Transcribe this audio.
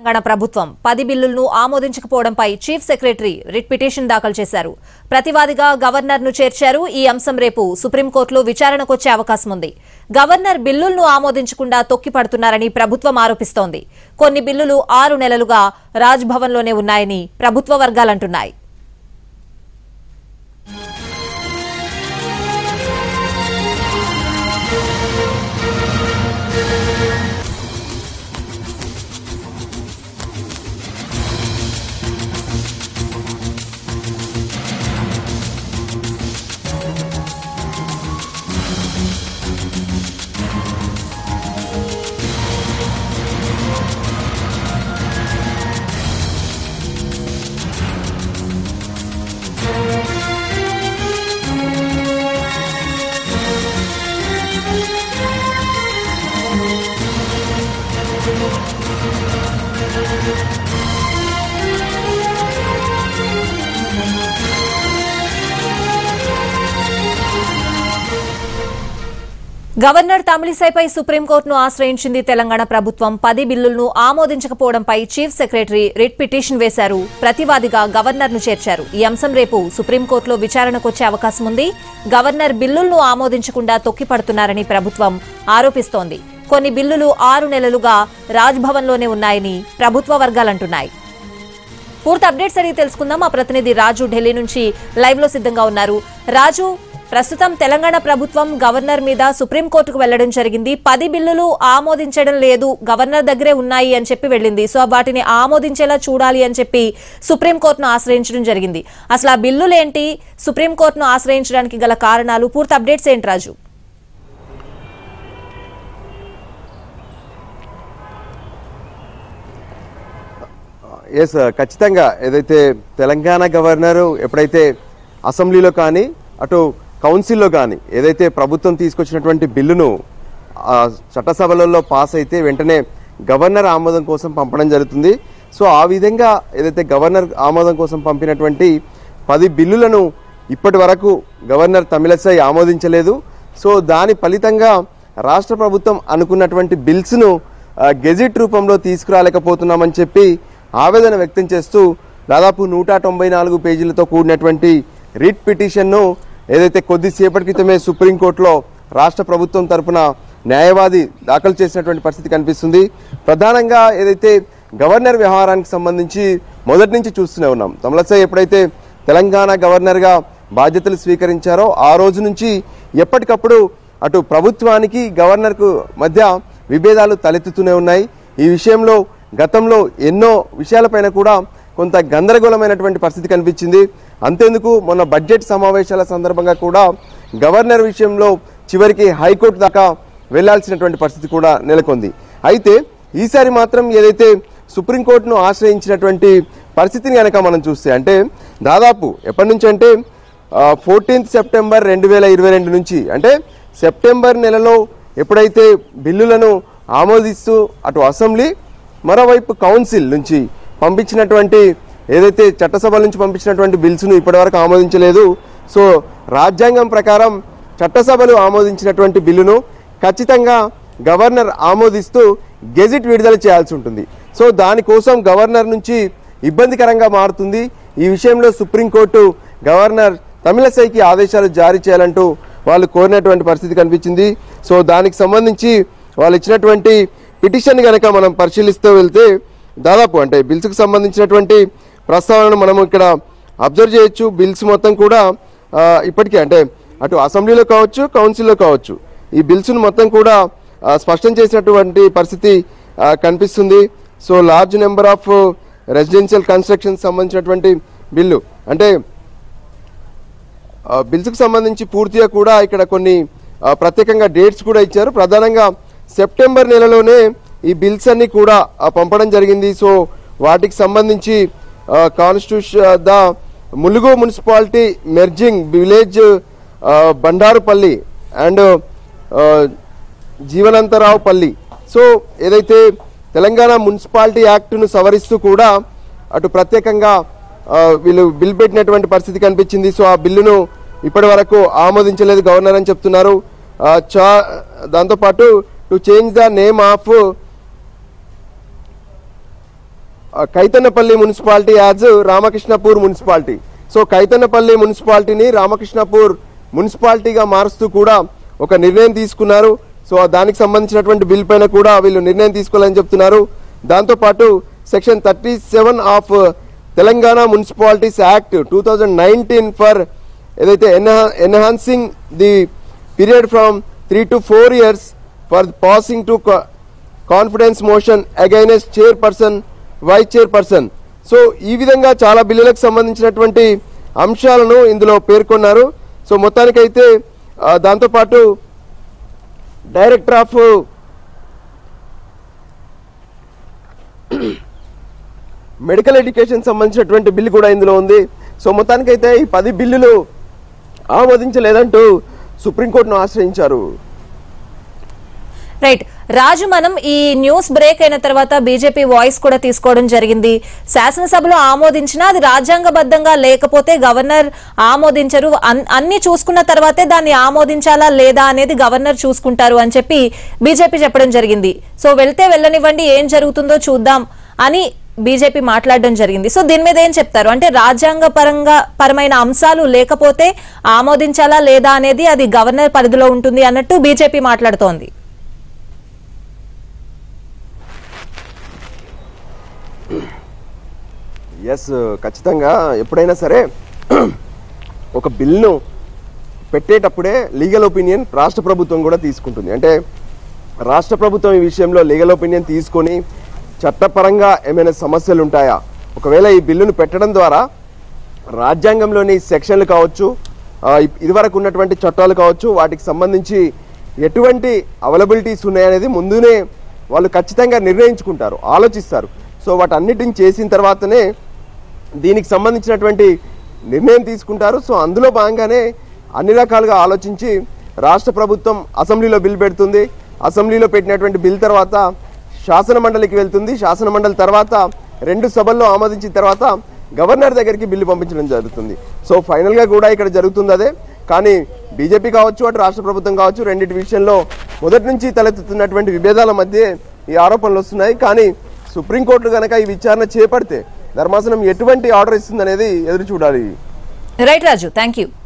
తెలంగాణ ప్రభుత్వం పది బిల్లులను ఆమోదించకపోవడంపై చీఫ్ సెక్రటరీ రిట్ పిటిషన్ దాఖలు చేశారు ప్రతివాదిగా గవర్నర్ను చేర్చారు ఈ అంశం రేపు సుప్రీంకోర్టులో విచారణకొచ్చే అవకాశం ఉంది గవర్నర్ బిల్లులను ఆమోదించకుండా తొక్కిపడుతున్నారని ప్రభుత్వం ఆరోపిస్తోంది కొన్ని బిల్లులు ఆరు నెలలుగా రాజ్భవన్లోనే ఉన్నాయని ప్రభుత్వ వర్గాలంటున్నాయి గవర్నర్ తమిళిసైపై సుప్రీంకోర్టును ఆశ్రయించింది తెలంగాణ ప్రభుత్వం పది బిల్లులను ఆమోదించకపోవడంపై చీఫ్ సెక్రటరీ రిట్ పిటిషన్ వేశారు ప్రతివాదిగా గవర్నర్ను చేర్చారు ఈ అంశం రేపు సుప్రీంకోర్టులో విచారణకొచ్చే అవకాశం ఉంది గవర్నర్ బిల్లులను ఆమోదించకుండా తొక్కిపడుతున్నారని ప్రభుత్వం ఆరోపిస్తోంది కొన్ని బిల్లులు ఆరు నెలలుగా రాజ్భవన్లోనే ఉన్నాయని ప్రభుత్వ వర్గాలంటున్నాయి పూర్తి అప్డేట్స్ అడిగి తెలుసుకుందాం మా ప్రతినిధి రాజు ఢిల్లీ నుంచి లైవ్ లో సిద్ధంగా ఉన్నారు రాజు ప్రస్తుతం తెలంగాణ ప్రభుత్వం గవర్నర్ మీద సుప్రీంకోర్టుకు వెళ్లడం జరిగింది పది బిల్లులు ఆమోదించడం లేదు గవర్నర్ దగ్గరే ఉన్నాయి అని చెప్పి వెళ్ళింది సో వాటిని ఆమోదించేలా చూడాలి అని చెప్పి సుప్రీంకోర్టును ఆశ్రయించడం జరిగింది అసలు ఆ బిల్లులేంటి సుప్రీంకోర్టును ఆశ్రయించడానికి గల కారణాలు పూర్తి అప్డేట్స్ ఏంటి రాజు ఎస్ ఖచ్చితంగా ఏదైతే తెలంగాణ గవర్నర్ ఎప్పుడైతే అసెంబ్లీలో కానీ అటు కౌన్సిల్లో కానీ ఏదైతే ప్రభుత్వం తీసుకొచ్చినటువంటి బిల్లును ఆ, చట్టసభలలో పాస్ అయితే వెంటనే గవర్నర్ ఆమోదం కోసం పంపడం జరుగుతుంది సో ఆ విధంగా ఏదైతే గవర్నర్ ఆమోదం కోసం పంపినటువంటి పది బిల్లులను ఇప్పటి వరకు గవర్నర్ తమిళసై ఆమోదించలేదు సో దాని ఫలితంగా రాష్ట్ర ప్రభుత్వం అనుకున్నటువంటి బిల్స్ను ఆ, గెజిట్ రూపంలో తీసుకురాలేకపోతున్నామని చెప్పి ఆవేదన వ్యక్తం చేస్తూ దాదాపు నూట తొంభై నాలుగు పేజీలతో కూడినటువంటి రిట్ పిటిషన్ను ఏదైతే కొద్దిసేపటి క్రితమే సుప్రీంకోర్టులో రాష్ట్ర ప్రభుత్వం తరపున న్యాయవాది దాఖలు చేసినటువంటి పరిస్థితి కనిపిస్తుంది ప్రధానంగా ఏదైతే గవర్నర్ వ్యవహారానికి సంబంధించి మొదటి నుంచి చూస్తూనే ఉన్నాం తమిళసై ఎప్పుడైతే తెలంగాణ గవర్నర్గా బాధ్యతలు స్వీకరించారో ఆ రోజు నుంచి ఎప్పటికప్పుడు అటు ప్రభుత్వానికి గవర్నర్కు మధ్య విభేదాలు తలెత్తుతూనే ఉన్నాయి ఈ విషయంలో గతంలో ఎన్నో విషయాలపైన కూడా కొంత గందరగోళమైనటువంటి పరిస్థితి కనిపించింది అంతేందుకు మొన్న బడ్జెట్ సమావేశాల సందర్భంగా కూడా గవర్నర్ విషయంలో చివరికి హైకోర్టు దాకా వెళ్లాల్సినటువంటి పరిస్థితి కూడా నెలకొంది అయితే ఈసారి మాత్రం ఏదైతే సుప్రీంకోర్టును ఆశ్రయించినటువంటి పరిస్థితిని కనుక మనం చూస్తే అంటే దాదాపు ఎప్పటి నుంచి అంటే ఫోర్టీన్త్ సెప్టెంబర్ రెండు వేల ఇరవై రెండు నుంచి అంటే సెప్టెంబర్ నెలలో ఎప్పుడైతే బిల్లులను ఆమోదిస్తూ అటు అసెంబ్లీ మరోవైపు కౌన్సిల్ నుంచి పంపించినటువంటి ఏదైతే చట్టసభల నుంచి పంపించినటువంటి బిల్స్ను ఇప్పటివరకు ఆమోదించలేదు సో రాజ్యాంగం ప్రకారం చట్టసభలు ఆమోదించినటువంటి బిల్లును ఖచ్చితంగా గవర్నర్ ఆమోదిస్తూ గెజిట్ విడుదల చేయాల్సి ఉంటుంది సో దానికోసం గవర్నర్ నుంచి ఇబ్బందికరంగా మారుతుంది ఈ విషయంలో సుప్రీంకోర్టు గవర్నర్ తమిళసైకి ఆదేశాలు జారీ చేయాలంటూ వాళ్ళు కోరినటువంటి పరిస్థితి కనిపించింది సో దానికి సంబంధించి వాళ్ళు ఇచ్చినటువంటి పిటిషన్ కనుక మనం పరిశీలిస్తూ వెళ్తే దాదాపు అంటే బిల్స్కి సంబంధించినటువంటి ప్రస్తావనను మనం ఇక్కడ అబ్జర్వ్ చేయొచ్చు బిల్స్ మొత్తం కూడా ఆ, ఇప్పటికే అంటే అటు అసెంబ్లీలో కావచ్చు కౌన్సిల్లో కావచ్చు ఈ బిల్స్ను మొత్తం కూడా ఆ, స్పష్టం చేసినటువంటి పరిస్థితి ఆ, కనిపిస్తుంది so large number of residential construction సంబంధించినటువంటి బిల్లు అంటే ఆ, బిల్స్కి సంబంధించి పూర్తిగా కూడా ఇక్కడ కొన్ని ఆ, ప్రత్యేకంగా డేట్స్ కూడా ఇచ్చారు ప్రధానంగా సెప్టెంబర్ నెలలోనే ఈ బిల్స్ అన్ని కూడా ఆ, పంపడం జరిగింది సో వాటికి సంబంధించి constitution the Mulugu municipality merging village Bandarupalli and Jeevanantharaopalli so ఏదైతే తెలంగాణ మున్సిపాలిటీ యాక్ట్ను సవరిస్తూ కూడా అటు ప్రత్యేకంగా ఆ, వీళ్ళు బిల్ పెట్టినటువంటి పరిస్థితి కనిపించింది సో ఆ బిల్లును ఇప్పటి వరకు ఆమోదించలేదు గవర్నర్ అని చెప్తున్నారు ఆ, చా దాంతోపాటు to change the name of Kaitannapalli municipality as Ramakrishnapur municipality so Kaitannapalli మున్సిపాలిటీని రామకృష్ణపూర్ మున్సిపాలిటీగా మారుస్తూ కూడా ఒక నిర్ణయం తీసుకున్నారు సో దానికి సంబంధించినటువంటి బిల్ పైన కూడా వీళ్ళు నిర్ణయం తీసుకోవాలని చెప్తున్నారు దాంతోపాటు section thirty seven of Telangana municipalities act two thousand nineteen for ఏదైతే ఎన్హా enhancing the period from three to four years for passing to confidence motion against chairperson vice chairperson so ఈ విధంగా చాలా బిల్లులకు సంబంధించినటువంటి అంశాలను ఇందులో పేర్కొన్నారు సో మొత్తానికైతే ఆ, దాంతోపాటు డైరెక్టర్ ఆఫ్ మెడికల్ ఎడ్యుకేషన్ సంబంధించినటువంటి బిల్లు కూడా ఇందులో ఉంది సో మొత్తానికైతే ఈ పది బిల్లులు ఆమోదించలేదంటూ సుప్రీంకోర్టును ఆశ్రయించారు రైట్ రాజు మనం ఈ న్యూస్ బ్రేక్ అయిన తర్వాత బీజేపీ వాయిస్ కూడా తీసుకోవడం జరిగింది శాసనసభలో ఆమోదించినా అది రాజ్యాంగబద్ధంగా లేకపోతే గవర్నర్ ఆమోదించరు అన్- అన్ని చూసుకున్న తర్వాతే దాన్ని ఆమోదించాలా లేదా అనేది గవర్నర్ చూసుకుంటారు అని చెప్పి బీజేపీ చెప్పడం జరిగింది సో వెళ్తే వెళ్ళనివ్వండి ఏం జరుగుతుందో చూద్దాం అని బీజేపీ మాట్లాడడం జరిగింది సో దీని మీద ఏం చెప్తారు అంటే రాజ్యాంగ పరంగా పరమైన అంశాలు లేకపోతే ఆమోదించాలా లేదా అనేది అది గవర్నర్ పరిధిలో ఉంటుంది అన్నట్టు బీజేపీ మాట్లాడుతోంది ఎస్ ఖచ్చితంగా ఎప్పుడైనా సరే ఒక బిల్లును పెట్టేటప్పుడే లీగల్ ఒపీనియన్ రాష్ట్ర ప్రభుత్వం కూడా తీసుకుంటుంది అంటే రాష్ట్ర ప్రభుత్వం ఈ విషయంలో లీగల్ ఒపీనియన్ తీసుకొని చట్టపరంగా ఏమైనా సమస్యలు ఉంటాయా ఒకవేళ ఈ బిల్లును పెట్టడం ద్వారా రాజ్యాంగంలోని సెక్షన్లు కావచ్చు ఆ, ఇ- ఇదివరకు ఉన్నటువంటి చట్టాలు కావచ్చు వాటికి సంబంధించి ఎటువంటి అవైలబిలిటీస్ ఉన్నాయనేది ముందునే వాళ్ళు ఖచ్చితంగా నిర్ణయించుకుంటారు ఆలోచిస్తారు సో వాటన్నిటిని చేసిన తర్వాతనే దీనికి సంబంధించినటువంటి నిర్ణయం తీసుకుంటారు సో అందులో భాగంగానే అన్ని రకాలుగా ఆలోచించి రాష్ట్ర ప్రభుత్వం అసెంబ్లీలో బిల్ పెడుతుంది అసెంబ్లీలో పెట్టినటువంటి బిల్ తర్వాత శాసన మండలికి వెళ్తుంది శాసన మండలి తర్వాత రెండు సభల్లో ఆమోదించిన తర్వాత గవర్నర్ దగ్గరికి బిల్లు పంపించడం జరుగుతుంది సో ఫైనల్గా కూడా ఇక్కడ జరుగుతుంది అదే కానీ బీజేపీ కావచ్చు అటు రాష్ట్ర ప్రభుత్వం కావచ్చు రెండింటి విషయంలో మొదటి నుంచి తలెత్తుతున్నటువంటి విభేదాల మధ్య ఈ ఆరోపణలు వస్తున్నాయి కానీ సుప్రీంకోర్టు కనుక ఈ విచారణ చేపడితే ధర్మాసనం ఎటువంటి ఆర్డర్ ఇస్తుంది అనేది ఎదురు చూడాలి రైట్ రాజు థ్యాంక్ యూ